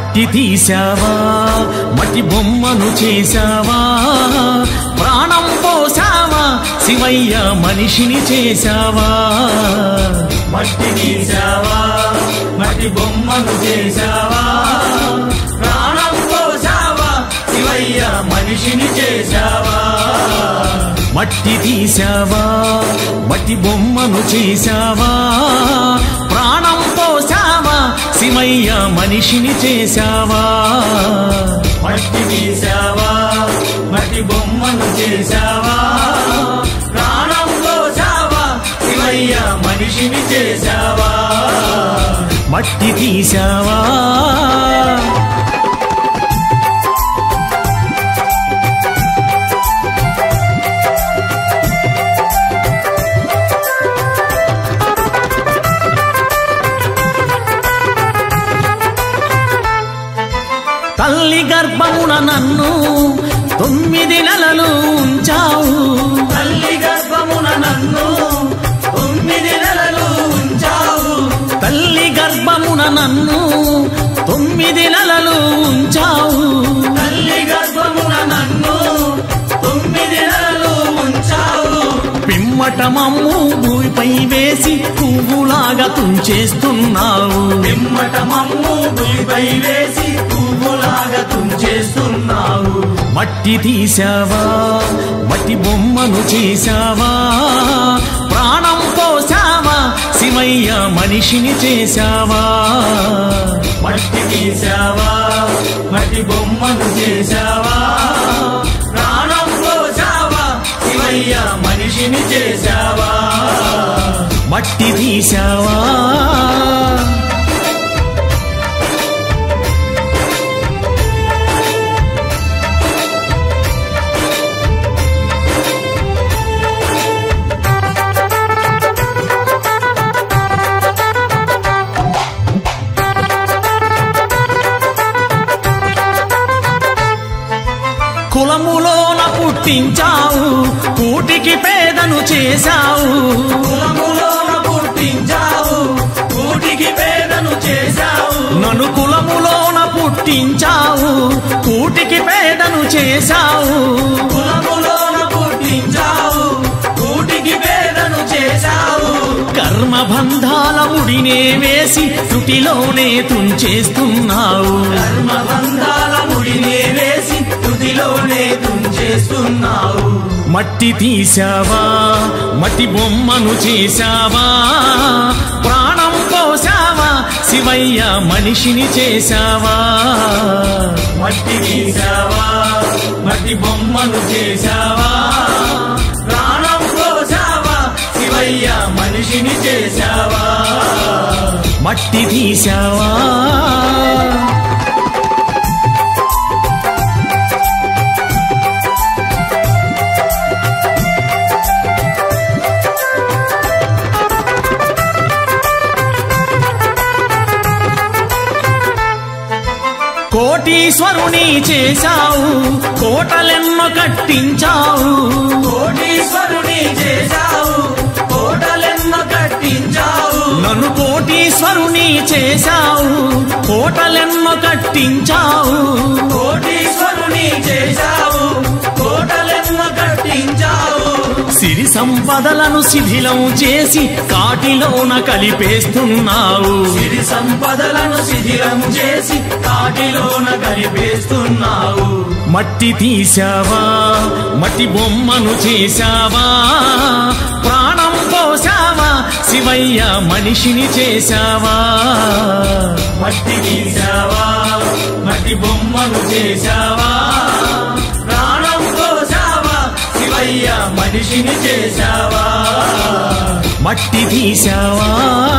మట్టి తీసావా మట్టి బొమ్మను చేశావా ప్రాణం పోసావా శివయ్య మనిషిని చేశావా మట్టి తీసావా మట్టి బొమ్మను చేశావా ప్రాణం పోసావా శివయ్య మనిషిని చేశావా మట్టి తీసావా మట్టి బొమ్మను చేశావా ప్రాణం పోసావా శివయ్య మనిషిని చేశావా మట్టి తీసావా మట్టి బొమ్మను చేశావా ప్రాణం పోసావా శివయ్య మనిషిని చేశావా మట్టి తీసావా తల్లి గర్భమున నన్ను తొమ్మిది నెలలు ఉంచావు తల్లి గర్భమున నన్ను తొమ్మిది నెలలు ఉంచావు తల్లి గర్భమున నన్ను తొమ్మిది నెలలు ఉంచావు తల్లి గర్భమున నన్ను తొమ్మిది నెలలు ఉంచావు పిమ్మట మమ్ము భూమిపై వేసి పువ్వులాగా తుంచేస్తున్నావు పిమ్మట మమ్ము భూమిపై వేసి పువ్వులాగా తుంచేస్తున్నావు మట్టి తీసావా మట్టి బొమ్మను చేశావా ప్రాణం పోసావా శివయ్య మనిషిని చేశావా మట్టి తీసావా మట్టి బొమ్మను చేశావా ప్రాణం పోసావా శివయ్య మనిషిని చేశావా మట్టి తీసావా కులములోన పుట్టించావు కూటికి పేదను చేశావు కులములోన పుట్టించావు కూటికి పేదను చేశావు నన్ను కులములోన పుట్టించావు కూటికి పేదను చేశావు కులములోన పుట్టించావు కూటికి పేదను చేశావు కర్మబంధాల ముడినే వేసి తుటిలోనే తుంచేస్తున్నావు కర్మబంధాల ముడినే వేసి తుదిలోనే తుంచేస్తున్నావు మట్టి తీసావా మట్టి బొమ్మను చేశావా ప్రాణం పోసావా శివయ్య మనిషిని చేశావా మట్టి తీసావా మట్టి బొమ్మను చేశావా ప్రాణం పోసావా శివయ్య మనిషిని చేశావా మట్టి తీసావా కోటీశ్వరుని చేశావు కోటలెన్నో కట్టించావు కోటీశ్వరుని చేశావు కోటలెన్నో కట్టించావు నన్ను కోటీశ్వరుని చేశావు కోటలెన్నో కట్టించావు కోటీశ్వరుని చేశావు కోటలెన్నో కట్టించావు సిరి సంపదలను శిథిలం చేసి కాటిలోన కలిపేస్తున్నావు సిరి సంపదలను శిథిలం చేసి కాటిలోన కలిపేస్తున్నావు మట్టి తీసావా మట్టి బొమ్మను చేశావా ప్రాణం పోసావా శివయ్య మనిషిని చేశావా మట్టి తీసావా మట్టి బొమ్మను చేశావా ప్రాణం పోసావా శివయ్య మనిషిని చేశావా మట్టి తీసావా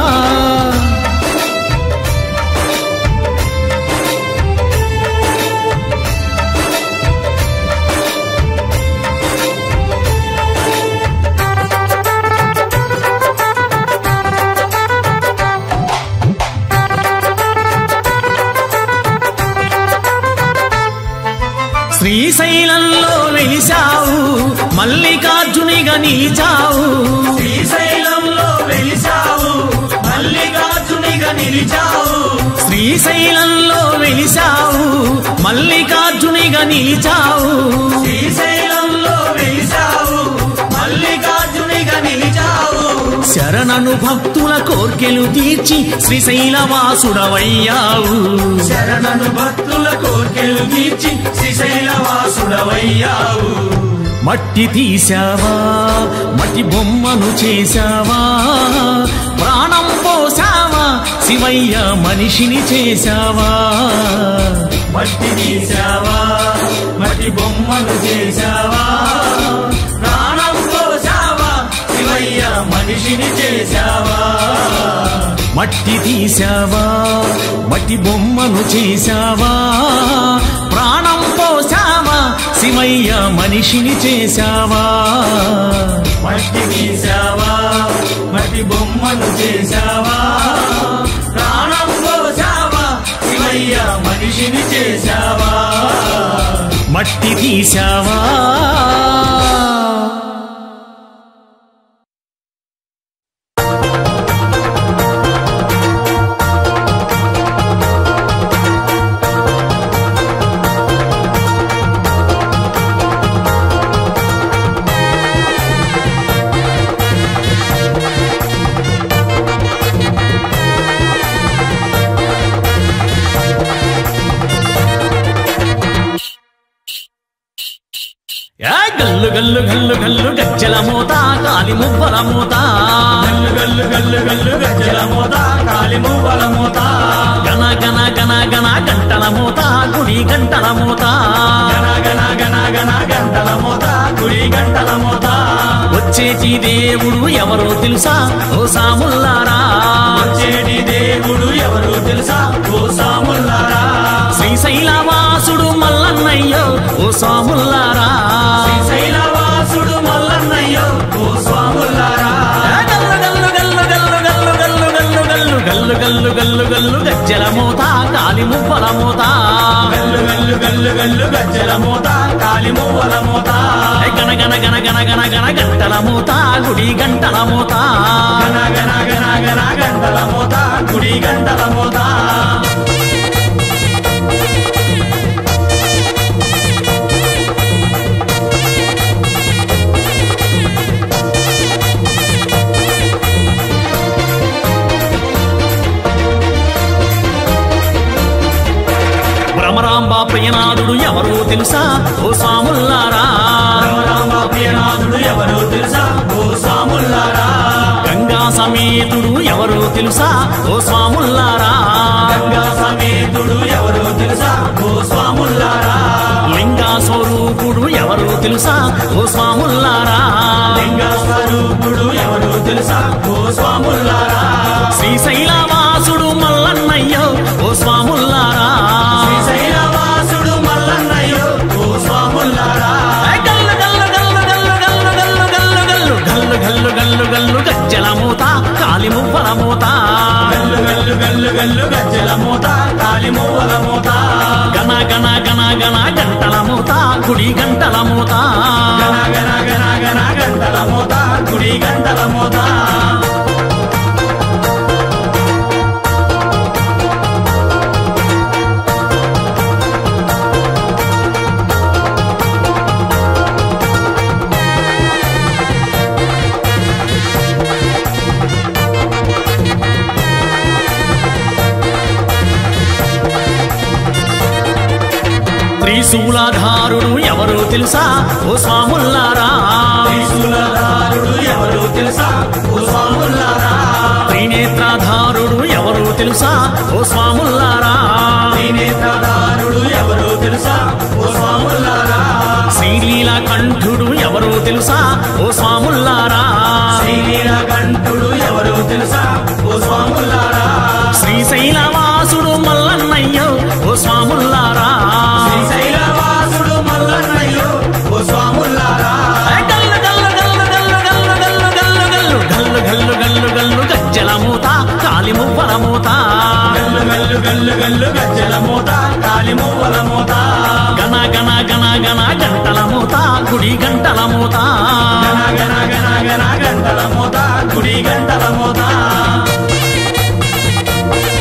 శ్రీశైలంలో వెలిశావు మల్లికార్జునిగా నిలిచావు శ్రీశైలంలో వెలిసావు మల్లికార్జునిగా నిలిచావు శ్రీశైలంలో వెలిశావు మల్లికార్జునిగా నిలిచావు శ్రీశైలంలో వెలిసావు మల్లికార్జునిగా నిలిచావు శరణను భక్తుల కోర్కెలు తీర్చి శ్రీశైలవాసుడవయ్యావు శరణను భక్తుల కోర్కెలు తీర్చి శ్రీశైలవాసుడవయ్యావు మట్టి తీశావా మట్టి బొమ్మను చేశావా ప్రాణం పోసావా శివయ్య మనిషిని చేశావా మట్టి తీసావా మట్టి బొమ్మను చేశావా ప్రాణం పోసావా శివయ్య మనిషిని చేశావా మట్టి తీశావా మట్టి బొమ్మను చేశావా ప్రాణం పోసావా శివయ్య మనిషిని చేశావా మట్టి తీసావా మట్టి బొమ్మను చేశావా ప్రాణం పోసావా శివయ్య మనిషిని చేశావా మట్టి తీశావా ఏ గల్లు గల్లు గల్లు గల్లు గజ్జల మూత కాలి మువ్వల మూత గల్లు గల్లు గల్లు గల్లు గజ్జల మోత కాలి మువ్వల మోత గన గన గన గన గంటల మూత గుడి గంటల మూత గణ గణ గణ గణ గంటల మోత గుడి గంటల మోత వచ్చేటి దేవుడు ఎవరో తెలుసా ఓ సాముల్లారా వచ్చేటి దేవుడు ఎవరు తెలుసా ఓ సాముల్లారా శ్రీశైలవాసుడు మల్లన్నయ్యో ఓ సాముల్లారా శ్రీశైలవాసుడు మల్లన్నయ్యో ఓ స్వాముల్లారా ఏ గల్లు గల్లు గల్లు గల్లు గల్లు గల్లు గల్లు గల్లు గల్లు గల్లు గల్లు గల్లు గజ్జల మూత కాలి మువ్వల మూత గల్లు గల్లు గల్లు గల్లు గజ్జల మోత కాలి మువ్వల మోత ఏ గన గన గన గన గన గన గంటల మూత గుడి గంటల మూత గణ గణ గణ గణ గంటల మోత గుడి గంటల మోత భ్రమరాంబ ప్రియనాథుడు ఎవరో తెలుసా ఓ సాముల్లారా రామ ప్రియనాథుడు ఎవరు తెలుసా ఓ సాముల్లారా గంగా సమేతుడు ఎవరో తెలుసా ఓ స్వాముల్లారా గంగా సమేతుడు ఎవరు తెలుసా ఓ స్వాముల్లారా లింగా స్వరూపుడు ఎవరో తెలుసా ఓ స్వాముల్లారా లింగ స్వరూపుడు ఎవరు తెలుసా ఓ స్వాముల్లారా శ్రీశైలవాసుడు మల్లన్నయ్యో ఓ స్వాముల్లారా శ్రీశైలవాసుడు మల్లన్నయ్యో ఓ స్వాముల్లారా ఏ గల్లు గల్లు గల్లు గల్లు గల్లు గల్లు గల్లు గల్లు గల్లు గల్లు గల్లు గల్లు గజ్జల మూత కాలి మువ్వల మూత గల్లు గల్లు గల్లు గల్లు గజ్జల మూత కాలి మువ్వల మూత గన గన గన గన గంటల మూత గుడి గంటల మూత గణ గణ గణ గణ గంటల మూత గుడి గంటల మూత త్రిశూలధారుడు ఎవరో తెలుసా ఓ స్వాముల్లారా త్రిశూలధారుడు ఎవరు తెలుసా ఓ స్వాముల్లారా త్రినేత్రధారుడు ఎవరో తెలుసా ఓ స్వాముల్లారా త్రినేత్రధారుడు ఎవరు తెలుసా ఓ స్వాముల్లారా శ్రీలీల కంఠుడు ఎవరో తెలుసా ఓ స్వాముల్లారా శ్రీనీలకంఠుడు ఎవరు తెలుసా ఓ స్వాముల్లారా శ్రీశైలవాసుడు మల్లన్నయ్యో ఓ స్వాముల్లారా శ్రీశైలవాసుడు మల్లన్నయ్యో ఓ స్వాముల్లారా ఏ గల్లు గల్లు గల్లు గల్లు గల్లు గల్లు గల్లు గల్లు గల్లు గల్లు గల్లు గజ్జల మూత కాలి మువ్వల మూత గల్లు గల్లు గల్లు గల్లు గజ్జల మూత కాలి మువ్వల మూత గన గన గన గన గంటల మూత గుడి గంటల మూత గణ గణ గణ గణ గంటల మూత గుడి గంటల మూత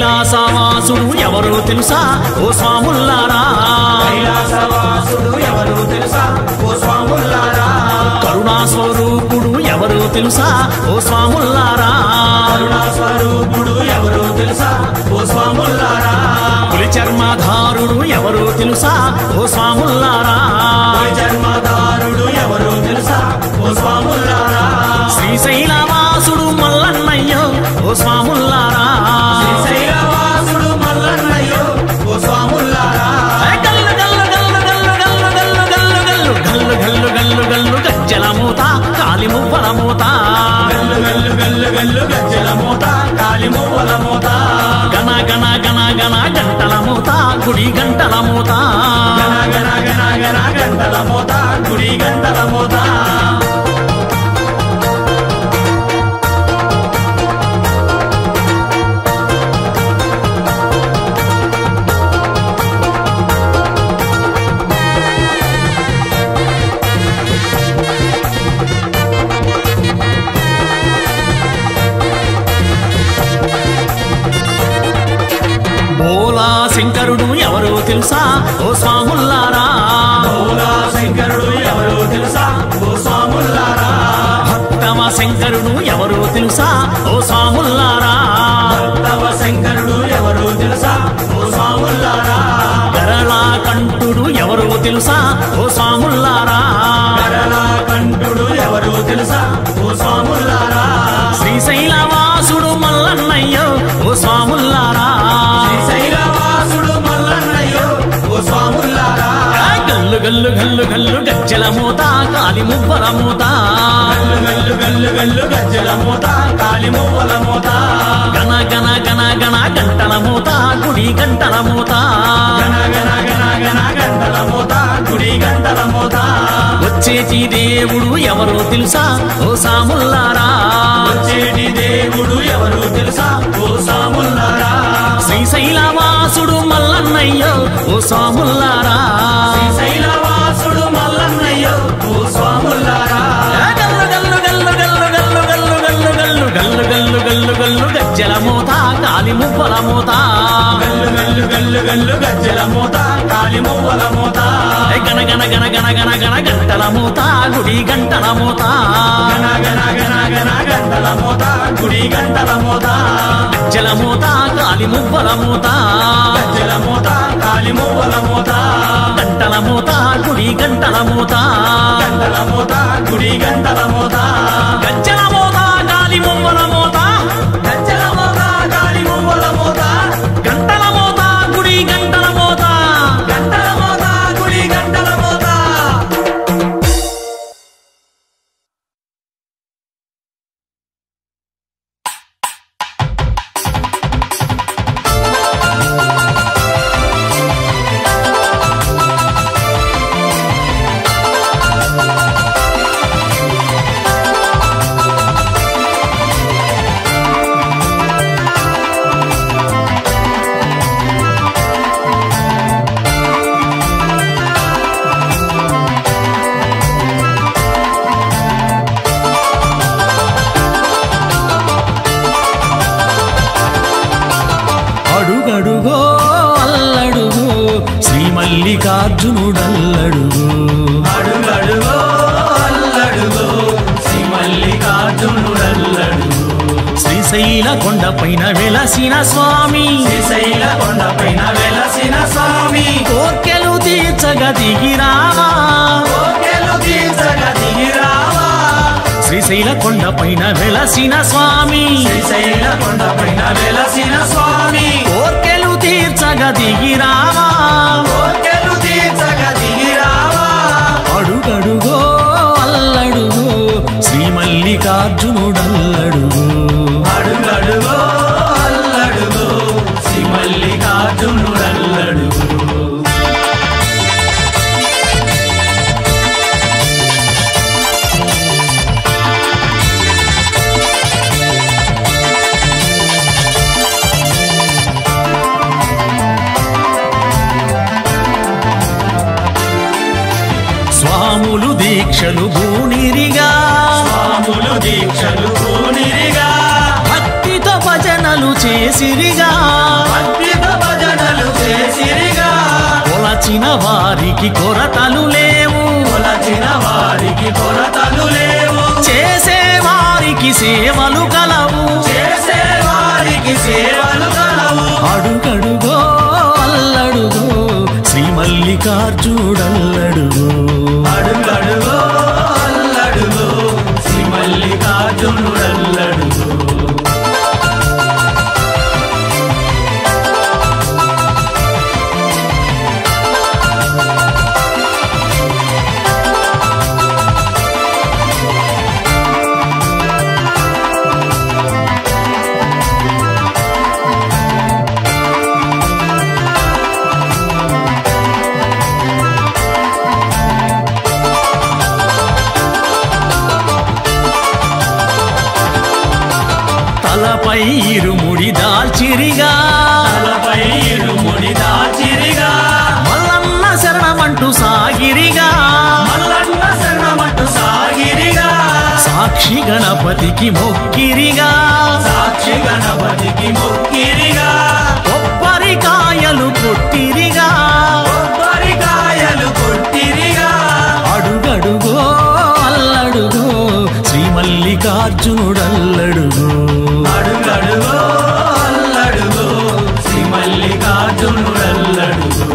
కైలాసవాసుడు ఎవరో తెలుసా ఓ స్వాముల్లారా కైలాసవాసుడు ఎవరు తెలుసా ఓ స్వాములారా కరుణా స్వరూపుడు ఎవరో తెలుసా ఓ స్వాముల్లారా కరుణా స్వరూపుడు ఎవరు తెలుసా ఓ స్వాములారా పులి చర్మధారుడు ఎవరో తెలుసా ఓ స్వాముల్లారా ఓ జన్మదారుడు ఎవరు తెలుసా ఓ స్వాములారా శ్రీశైలవాసుడు మల్లన్నయ్యో ఓ స్వాముల్లారా శ్రీశైలవాసుడు మల్లన్నయ్యో ఓ స్వాములారా గల్లు గల్లు గల్లు గల్లు గల్లు గల్లు గల్లు గల్లు గల్లు గల్లు గల్లు గజ్జల మూత కాలి మువ్వల మూత గల్లు గల్లు గల్లు గల్లు గజ్జల మూత కాలి మువ్వల మూత గణ గణ గణ గణ గంటల మూత గుడి గంటల మూత గన గన గన గన గంటల మూత గుడి గంటల మూత బోలా శంకరుడు ఎవరో తెలుసా ఓ స్వాముల్లారా భోలా శంకరుడు ఎవరు తెలుసా ఓ స్వాములారా భక్తవ శంకరుడు ఎవరో తెలుసా ఓ స్వాముల్లారా తవ శంకరుడు ఎవరు తెలుసా ఓ స్వాములారా గరళా కంఠుడు ఎవరో తెలుసా ఓ స్వాముల్లారా గరళ కంఠుడు ఎవరు తెలుసా ఓ స్వాములారా శ్రీశైలవాసుడు మల్లన్నయ్యో ఓ స్వాముల్లారా శ్రీశైలవాసుడు మల్లన్నయ్యో ఓ స్వాములారా గల్లు గల్లు గల్లు గల్లు గజ్జల మూత కాలి మువ్వల మూత గల్లు గల్లు గల్లు గల్లు గజ్జల మూత కాలి మువ్వల మూత గణ గణ గణ గణ గంటల మూత గుడి గంటల మూత గన గన గన గన గంటల మూత గుడి గంటల మూత వచ్చేటి దేవుడు ఎవరో తెలుసా ఓ సాముల్లారా వచ్చేటి దేవుడు ఎవరు తెలుసా ఓ స్వాములారా శ్రీశైలవాసుడు మల్లన్నయ్యో ఓ సాముల్లారా శ్రీశైలవాసుడు మల్లన్నయ్యో ఓ స్వాములారా గల్లు గల్లు గల్లు గల్లు గల్లు గల్లు గల్లు గల్లు గల్లు గల్లు గల్లు గజ్జల మూత కాలి మువ్వల మూత గల్లు గల్లు గల్లు గల్లు గజ్జల మూత కాలి మువ్వల మూత గణ గణ గణ గణ గణ గణ గంటల మూత గుడి గంటల మూత గన గన గన గన గంటల మూత గుడి గంటల మూత గజ్జల మూత కాలి మువ్వల మూత గజ్జల మూత కాలి మువ్వల మూత గంటల మూత గుడి గంటల మూత గంటల మూత గుడి గంటల మూత గజ్జల మూత కాలి మువ్వల మూత గజ్జల మూత కాలి మువ్వల మూత గంటల మూత గుడి గంటల మూత గంటల మూత గుడి గంటల మూత అడుగడుగో అల్లడుగో శ్రీ మల్లికార్జునుడల్లడుగో అడుగడుగో అల్లడుగో శ్రీ మల్లికార్జునుడల్లడుగో శ్రీశైల కొండపైన వెలసిన స్వామి శ్రీశైల కొండపైన వెలసిన స్వామి కోర్కెలు తీర్చగ దిగిరావా కోకెలు తీర్చగ దిగిరావా శ్రీశైల కొండపైన వెలసిన స్వామి శ్రీశైల కొండపైన వెలసిన స్వామి కోర్కెలు తీర్చగ దిగిరావా కోకెలు తీర్చగ దిగిరావా అడుగడుగో అల్లడుగో శ్రీ మల్లికార్జునుడల్లడుగో అడుగడుగో అల్లడుగో శ్రీ మల్లికార్జునుడల్లడుగో స్వాములు దీక్షలు భూనిరిగా స్వాములు దీక్షలు పూనిరిగా భక్తితో భజనలు చేసిరిగా కొలచిన వారికి కొరతలు లేవు కొలచిన వారికి కొరతలు లేవు చేసే వారికి సేవలు కలవు చేసే వారికి సేవలు కలవు అడుగడుగో అల్లడుగో శ్రీ మల్లికార్జునుడల్లడుగో అడుగడుగో అల్లడుగో శ్రీ మల్లికార్జునుడల్లడుగో తలపై ఇరుముడి దాల్చిరిగా తలపై ఇరుముడి దాచిరిగా మల్లన్న శరణమంటూ సాగిరిగా మల్లన్న శరణమట్టు సాగిరిగా సాక్షి గణపతికి మొక్కిరిగా సాక్షి గణపతికి మొక్కిరిగా కొబ్బరికాయలు కొట్టిరిగా కొబ్బరికాయలు కొట్టిరిగా అడుగడుగో అల్లడుగో శ్రీ మల్లికార్జునుడల్లడుగో అడుగడుగో అల్లడుగో శ్రీ మల్లికార్జునుడల్లడుగో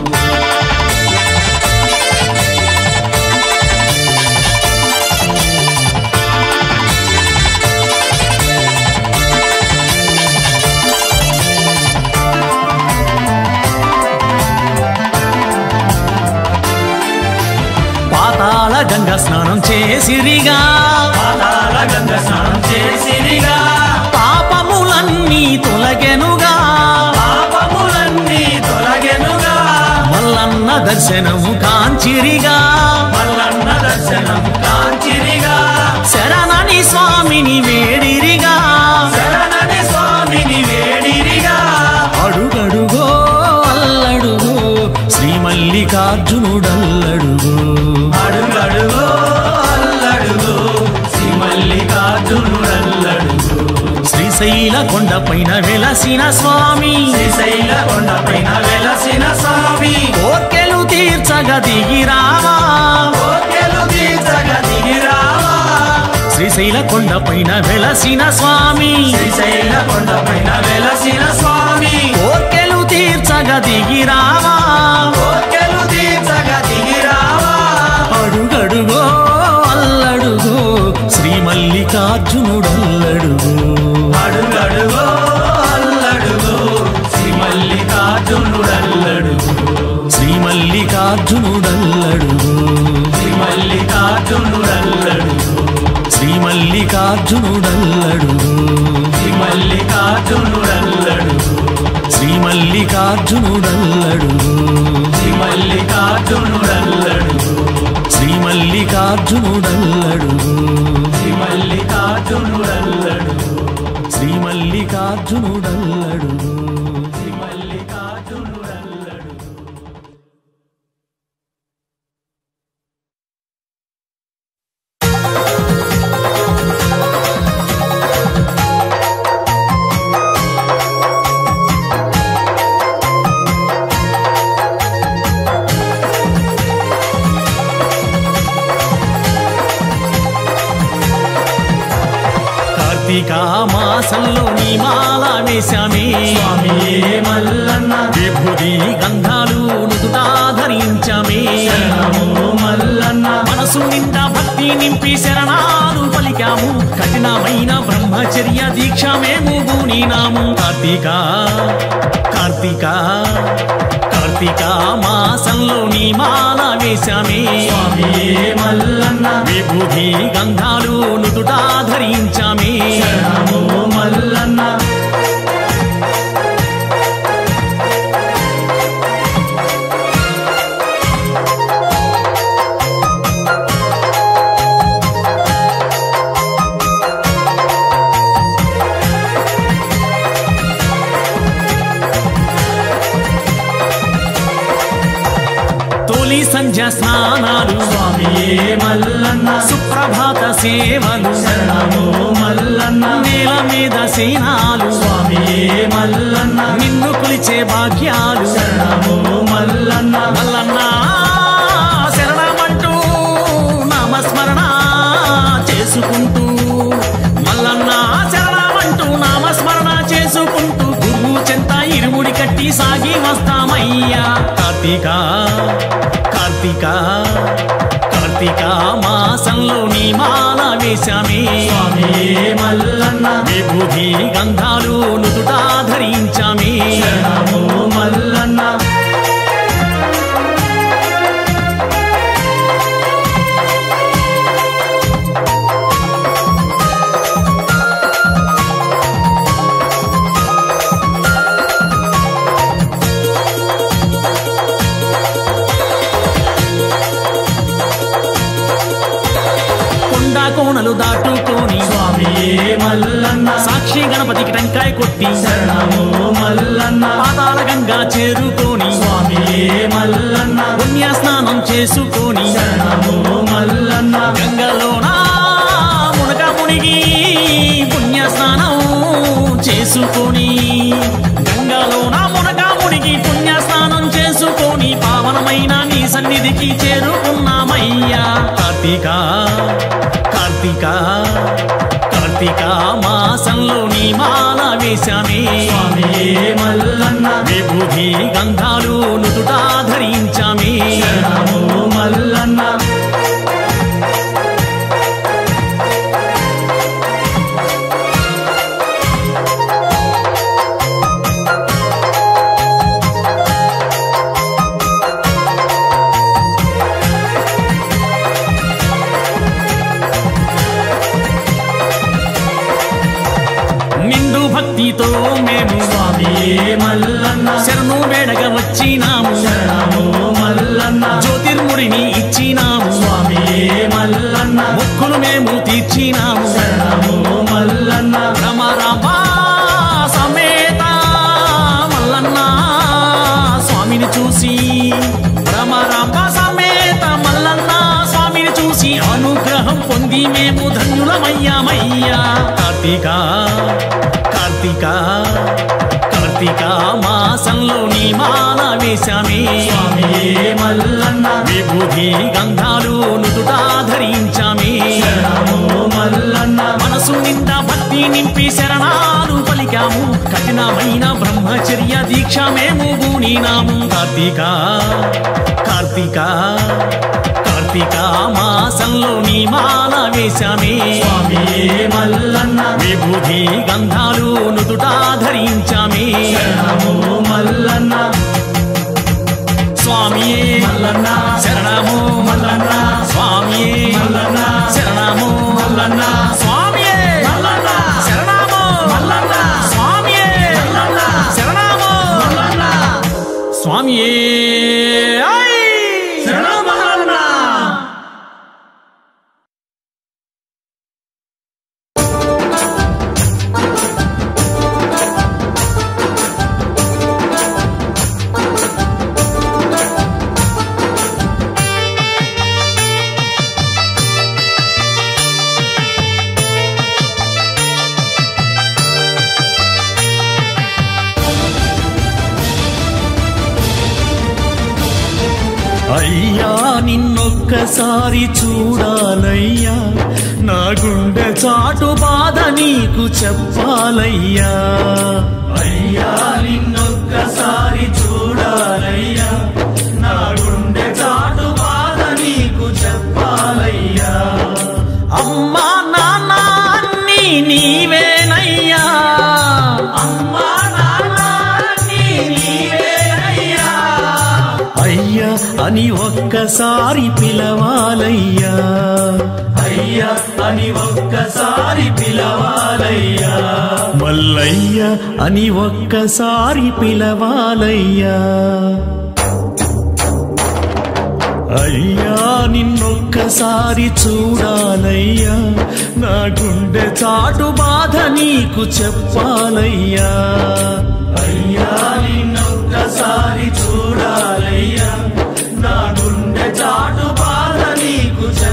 పాతాళ గంగ స్నానం చేసిరిగా పాతాళ గంగ స్నానం చేసిరిగా పాపములన్నీ తొలగెనుగా పాపములన్నీ తొలగెనుగా మల్లన్న దర్శనము కాంచిరిగా మల్లన్న దర్శనం కాంచిరిగా శరణని స్వామిని వేడిరిగా శరణని స్వామిని వేడిరిగా అడుగడుగో అల్లడుగో శ్రీ మల్లికార్జునుడల్లడుగో అడుగడుగో అల్లడుగో శ్రీ మల్లికార్జునుడల్లడుగో శ్రీశైల కొండపైన వెలసిన స్వామి శ్రీశైల కొండపైన వెలసిన స్వామి కోర్కెలు తీర్చగా దిగిరావా కోర్కెలు తీర్చగా దిగిరావా శ్రీశైల కొండపైన వెలసిన స్వామి శ్రీశైల కొండపైన వెలసిన స్వామి కోర్కెలు తీర్చగా దిగిరావా కోర్కెలు తీర్చగా దిగిరావా అడుగడుగో అల్లడుగో శ్రీ మల్లికార్జునుడల్లడుగో అడుగడుగో అల్లడుగో శ్రీ మల్లికార్జునుడల్లడుగో శ్రీ మల్లికార్జునుడల్లడుగో శ్రీ మల్లికార్జునుడల్లడుగో శ్రీ మల్లికార్జునుడల్లడుగో శ్రీ మల్లికార్జునుడల్లడుగో శ్రీ మల్లికార్జునుడల్లడుగో శ్రీ మల్లికార్జునుడల్లడుగో శ్రీ మల్లికార్జునుడల్లడుగో శ్రీ మల్లికార్జునుడల్లడుగో శ్రీ మల్లికార్జునుడల్లడుగో శ్రీ మల్లికార్జునుడల్లడుగో కార్తీక మాసంలో నీ మాల వేశామే స్వామియే మల్లన్న విభూది గంధాలు నుదుటా ధరించామే శరణము మల్లన్న మనసు నిండా భక్తి నింపి శరణాలు పలికాము కఠినమైన బ్రహ్మచర్య దీక్ష మేము బూనినాము కార్తీక కార్తీక కార్తీక మాసంలో నీ మాల వేశామే స్వామియే మల్లన్న విభూది గంధాలు నుదుటా ధరించామే శరణము మల్లన్న తొలి సంధ్య స్నానాలు స్వామియే మల్లన్న సుప్రభాత సేవలు శరణము మల్లన్న నేల మీద సేనాలు స్వామియే మల్లన్న నిన్ను కొలిచే భాగ్యాలు శరణము మల్లన్న మల్లన్న శరణమంటూ నామస్మరణ చేసుకుంటూ మల్లన్న శరణమంటూ నామస్మరణ చేసుకుంటూ గురువు చెంత ఇరుముడి కట్టి సాగి వస్తామయ్యా కార్తీక కార్తీక కార్తీక మాసంలో నీ మాల వేశామే స్వామియే మల్లన్న విభూతి గంధాలు నుదుటా ధరించామే శరణము మల్లన్న కొండా కోణలు దాటుకొని స్వామియే మల్లన్న సాక్షి గణపతికి టెంకాయ కొట్టి శరణము మల్లన్న పాతాల గంగా చేరుకొని స్వామియే మల్లన్న పుణ్య స్నానం చేసుకొని శరణము మల్లన్న గంగలోన మునక మునిగి పుణ్య స్నానం చేసుకొని గంగలోన మునక మునిగి పుణ్య స్నానం చేసుకొని పావనమైన నీ సన్నిధికి చేరుకున్నామయ్యా కార్తీక కార్తీక కార్తీక మాసంలో నీ మాల వేశామే స్వామియే మల్లన్న విభూతి గంధాలు నుదుటా ధరించామే శరణము మల్లన్న నిండు భక్తితో మేము స్వామియే మల్లన్న శరణు వేడగా వచ్చినాము శరణము మల్లన్న జ్యోతిర్ముడిని ఇచ్చినాము స్వామియే మల్లన్న మొక్కులు మేము తీర్చినాము శరణము మల్లన్న రమరమా సమేత మల్లన్న స్వామిని చూసి రమరమ సమేత మల్లన్న స్వామిని చూసి అనుగ్రహం పొంది మేము ధన్యులమయ్యామయ్యా కార్తీక కార్తీక కార్తీక మాసంలో నీ మాల వేశామే స్వామియే మల్లన్న విభూతి గంధాలు నుదుటా ధరించామే శరణము మల్లన్న మనసు నిండా భక్తి నింపి శరణాలు పలికాము కఠినమైన బ్రహ్మచర్య దీక్ష మేము బూనినాము కార్తీక కార్తీక కార్తీక మాసంలో నీ మాల వేశామే స్వామియే మల్లన్న విభూతి గంధాలు నుదుటా ధరించామే శరణము మల్లన్న స్వామియే మల్లన్న శరణము మల్లన్న స్వామియే మల్లన్న శరణము మల్లన్న స్వామియే మల్లన్న శరణము మల్లన్న స్వామియే మల్లన్న శరణము మల్లన్న స్వామియే ఐ! శరణం మల్లన్న అయ్యా నిన్నొక్కసారి చూడాలయ్యా నా గుండె చాటు బాధ నీకు చెప్పాలయ్యా అయ్యా నిన్నొక్కసారి చూడాలయ్యా నా గుండె చాటు బాధ నీకు చెప్పాలయ్యా అమ్మా నాన్న అన్నీ నీవేనయ్యా అమ్మా నాన్న నీ నీవేనయ్యా అయ్యా అని ఒక్కసారి పిలవాలయ్యా అయ్యా అని ఒక్కసారి పిలవాలయ్యా మల్లయ్య అని ఒక్కసారి పిలవాలయ్యా అయ్యా నిన్నొక్కసారి చూడాలయ్యా నా గుండె చాటు బాధ నీకు చెప్పాలయ్యా అయ్యా నిన్నొక్కసారి చూడాలయ్యా నా గుండె చాటు బాధ నీకు చెప్పాలయ్యా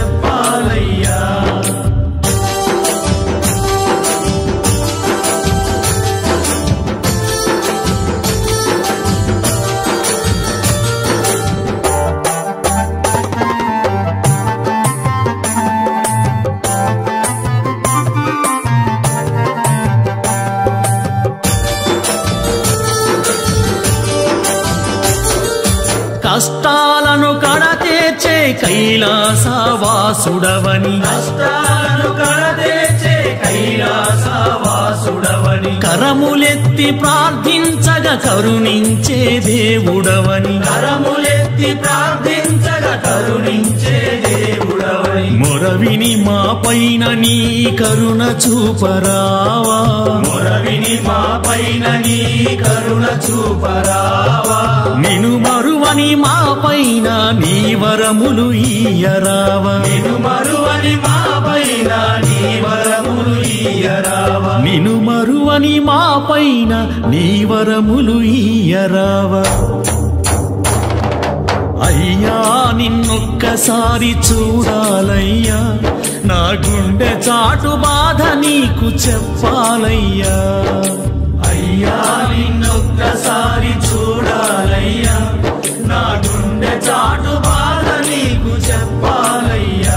కైలాసవాసుడవని కష్టాలను కడతేర్చే కైలాసవాసుడవని కరములెత్తి ప్రార్థించగ కరుణించే దేవుడవని కరములెత్తి ప్రార్థించగ కరుణించే దేవుడవని మొరవిని మా పైన నీ కరుణ చూపరావా మొరవిని మా పైన నీ కరుణ చూపరావా నిను మరువని మా పైన నీ వరములు ఈయరావా నిను మరువని మా పైన నీ వరములు ఈయరావా నిను మరువని మా పైన నీ వరములు ఈయరావా అయ్యా నిన్నొక్కసారి చూడాలయ్యా నా గుండె చాటు బాధ నీకు చెప్పాలయ్యా అయ్యా నిన్నొక్కసారి చూడాలయ్యా నా గుండె చాటు బాధ నీకు చెప్పాలయ్యా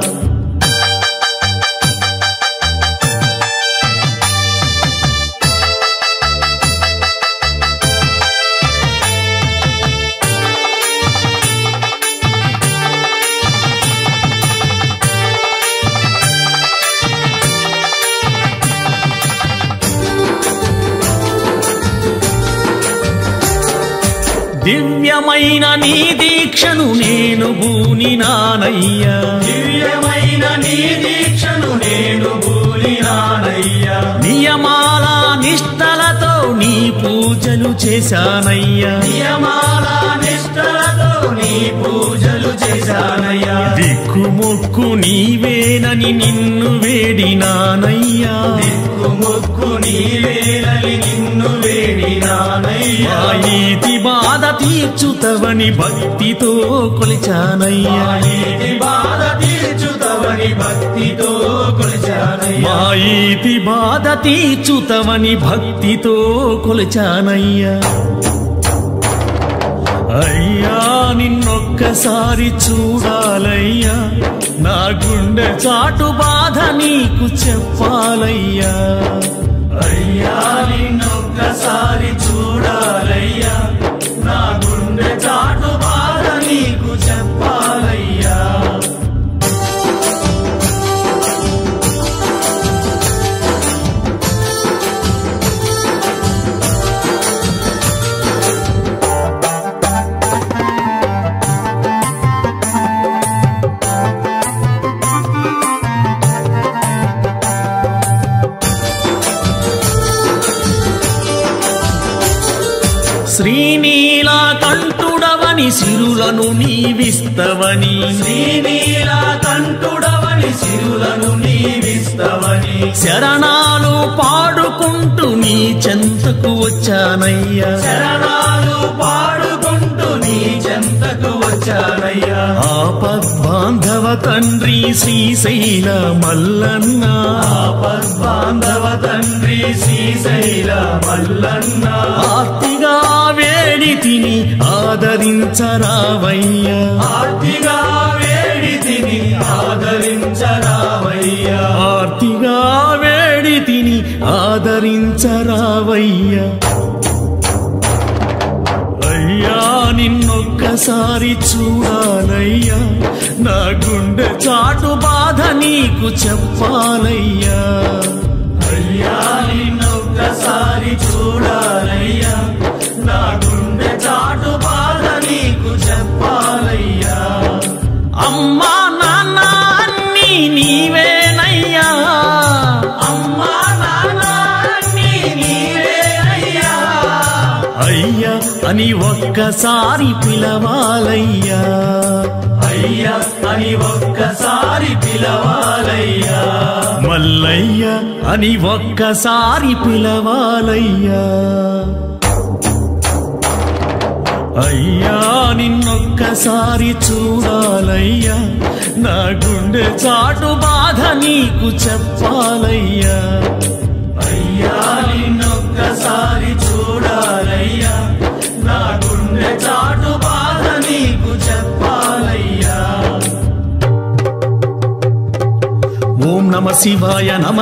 దివ్యమైన నీ దీక్షను నేను భూనినానయ్యా దివ్యమైన నీ దీక్షను నేను భూలినానయ్యా నియమాల నిష్టలతో నీ పూజలు చేశానయ్యా నియమాల నిష్టలతో నీ పూజలు చేశానయ్యా దిక్కుమొక్కు నీవేనని నిన్ను వేడినానయ్యా దిక్కు మొక్కు నీవేనని నిన్ను వేడినానయ్యా మా ఈతి బాధ తీర్చుతవని భక్తితో కొలిచానయ్యా నీటి బాధ తీర్చుతవని భక్తితో కొలిచానయ్యా మా ఈతి బాధ తీర్చుతవని భక్తితో కొలిచానయ్యా అయ్యా నిన్నొక్కసారి చూడాలయ్యా నా గుండె చాటు బాధ నీకు చెప్పాలయ్యా అయ్యా నిన్నొక్కసారి చూడాలయ్యా నా గుండె చాటు బాధ నీకు చెప్పాలయ్యా శ్రీనీలా కంఠుడవని సిరులను నీవిస్తవని శ్రీనీల కంఠుడవని సిరులను నీవిస్తవని శరణాలు పాడుకుంటూ నీ చెంతకు వచ్చానయ్యా శరణాలు పాడుకుంటూ నీ చెంతకు వచ్చానయ్యా ఆపద్బాంధవ తండ్రి శ్రీశైల మల్లన్న ఆపద్బాంధవ తండ్రి శ్రీశైల మల్లన్న ఆర్తిగా వేడి తిని ఆదరించరావయ్యా ఆర్తిగా వేడి తిని ఆదరించరావయ్యా ఆర్తిగా వేడి తిని ఆదరించరావయ్యా అయ్యా నిన్నొక్కసారి చూడాలయ్యా నా గుండె చాటు బాధ నీకు చెప్పాలయ్యా అయ్యా నిన్నొక్కసారి చూడాలయ్యా నా గుండె చాటు బాధ నీకు చెప్పాలయ్యా అమ్మా నాన్న అన్నీ నీవేనయ్యా అమ్మా నాన్న అన్నీ నీవేనయ్యా అయ్యా అని ఒక్కసారి పిలవాలయ్యా అయ్యా అని ఒక్కసారి పిలవాలయ్యా మల్లయ్య అని ఒక్కసారి పిలవాలయ్యా అయ్యా నిన్నొక్కసారి చూడాలయ్యా నా గుండె చాటు బాధ నీకు చెప్పాలయ్యా అయ్యా నిన్నొక్కసారి చూడాలయ్యా నా గుండె చాటు బాధ నీకు చెప్పాలయ్యా ఓం నమ శివాయ నమ